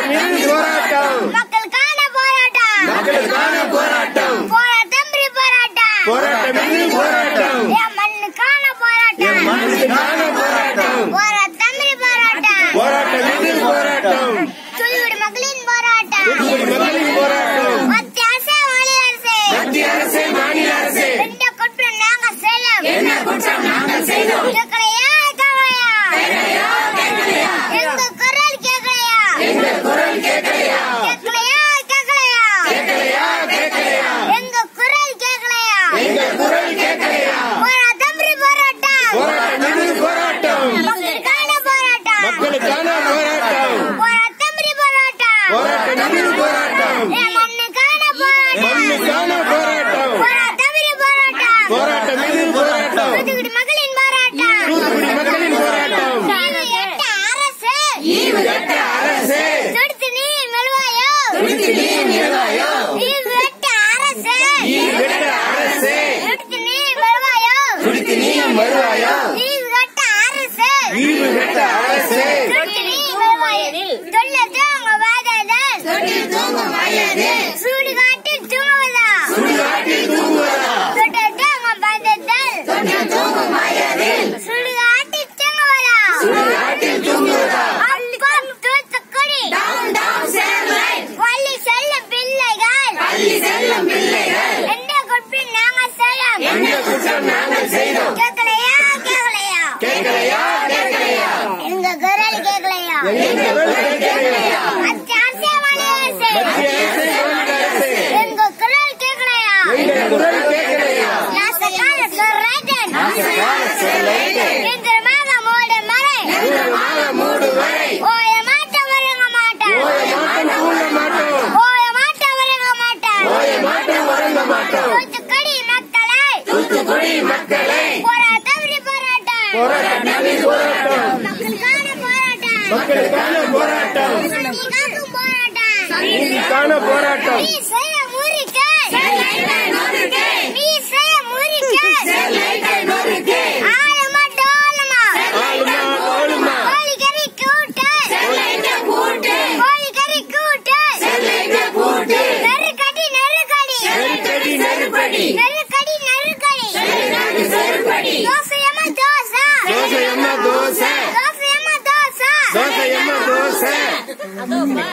மீது போராட்டம் மக்களுக்கான போராட்டம் மக்களுக்கான போராட்டம் போராட்டம் பெரிய போராட்டம் போராட்டம் மீது போராட்டம் என் மண்ணுக்கான போராட்டம் மண்ணுக்கான போராட்டம் போராட்டம் பெரிய போராட்டம் போராட்டம் மீது போராட்டம் தூத்துக்குடி மக்களின் போராட்டம் தூத்துக்குடி மக்களின் போராட்டம் மத்திய அரசு மாநில அரசு மத்திய அரசு மாநில அரசு எந்த குற்றம் நாங்க செய்யலாம் என்ன குற்றம் நாங்கள் செய்தோம் கேட்கலையா கேட்கலையா எங்க குரல் கேட்கலையா எங்க குரல் கேட்கலையா கேட்கலையா கேட்கலையா கேட்கலையா கேட்கலையா எங்க குரல் கேட்கலையா எங்க குரல் கேட்கலையா போராட்டம் பெரிய போராட்டம் போராட்டம் மீது போராட்டம் மக்களுக்கான போராட்டம் மக்களுக்கான போராட்டம் போராட்டம் பெரிய போராட்டம் போராட்டம் மீது போராட்டம் என் மண்ணுக்கான போராட்டம் மண்ணுக்கான போராட்டம் போராட்டம் பெரிய போராட்டம் போராட்டம் மீது போராட்டம் தூத்துக்குடி மக்களின் போராட்டம் தூத்துக்குடி மக்களின் போராட்டம் ஈவு எட்ட அரசு ஈவு கட்ட அரசு துடித்து நீ மெழுவாயோ துடித்து நீ நிலவாயோ ஈவு எட்ட அரசு ஈவு கட்ட அரசு துடித்து நீ மெழுவாயோ துடித்து நீ வருவாயோ ஈவு எட்ட அரசு ஈவு கட்ட அரசு துடித்து நீ மெழுவாயோ தொல்லது உங்க வாததல் தூங்கும் வயது சூடு காட்டி தூங்குவதா சுடுகாட்டில் தூங்குவதா தொட்டது உங்க வாததல் தூங்கும் வயது சூடு காட்டி தூங்குவதா சுடுகாட்டில் தூங்குவதா அப்பம் தூத்துக்குடி டவுன் டவுன் சேரலை பள்ளி செல்லும் பிள்ளைகள் பள்ளி செல்லும் பிள்ளைகள் எந்த குற்றம் நாங்க செய்யும் என்ன குற்றம் நாங்கள் செய்தோம் கேட்கலையா கேட்கலையா கேட்கலையா கேட்கலையா எங்க குரல் கேட்கலையா எங்க குரல் கேட்கலையா மத்திய அரசு மாநில அரசு மத்திய அரசு மாநில அரசு எங்க குரல் கேட்கலையா எங்க குரல் கேட்கலையா நாசகார சொல்றேன் நாசகார சொல்லேன். கேந்திரமாக மூடு மறை தூரமாக மூடு வரை ஓய மாட்ட வருங்க மாட்டேன் ஓய மாட்டோம் தூங்க மாட்டோம் ஓய மாட்ட வருங்க மாட்டேன் ஓய மாட்டோம் உறங்க மாட்டோம் தூத்துக்குடி மக்களை தூத்துக்குடி மக்களை போராட்டம் விரி போராட்டம் போராட்டம் மீது போராட்டம் மக்களுக்கான போராட்டம் மக்களுக்கான போராட்டம் நீங்காக்கும் போராட்டம் நீதிக்கான போராட்டம் நீ செய்ய முறிக்க நீ செய்ய முறிக்க ஆழமா டோலமா ஆளுமா தோளுமா கோழிக்கறி கூட்டு கோழிக்கறி கூட்டு கூட்டு நெருக்கடி நெருக்கடி நெருக்கடி நெருப்படி நெருக்கடி நெருக்கடி செருப்படி தோசையம்மா தோசை தோசை அம்மா தோசை தோசையம்மா தோசை தோசை அம்மா தோசை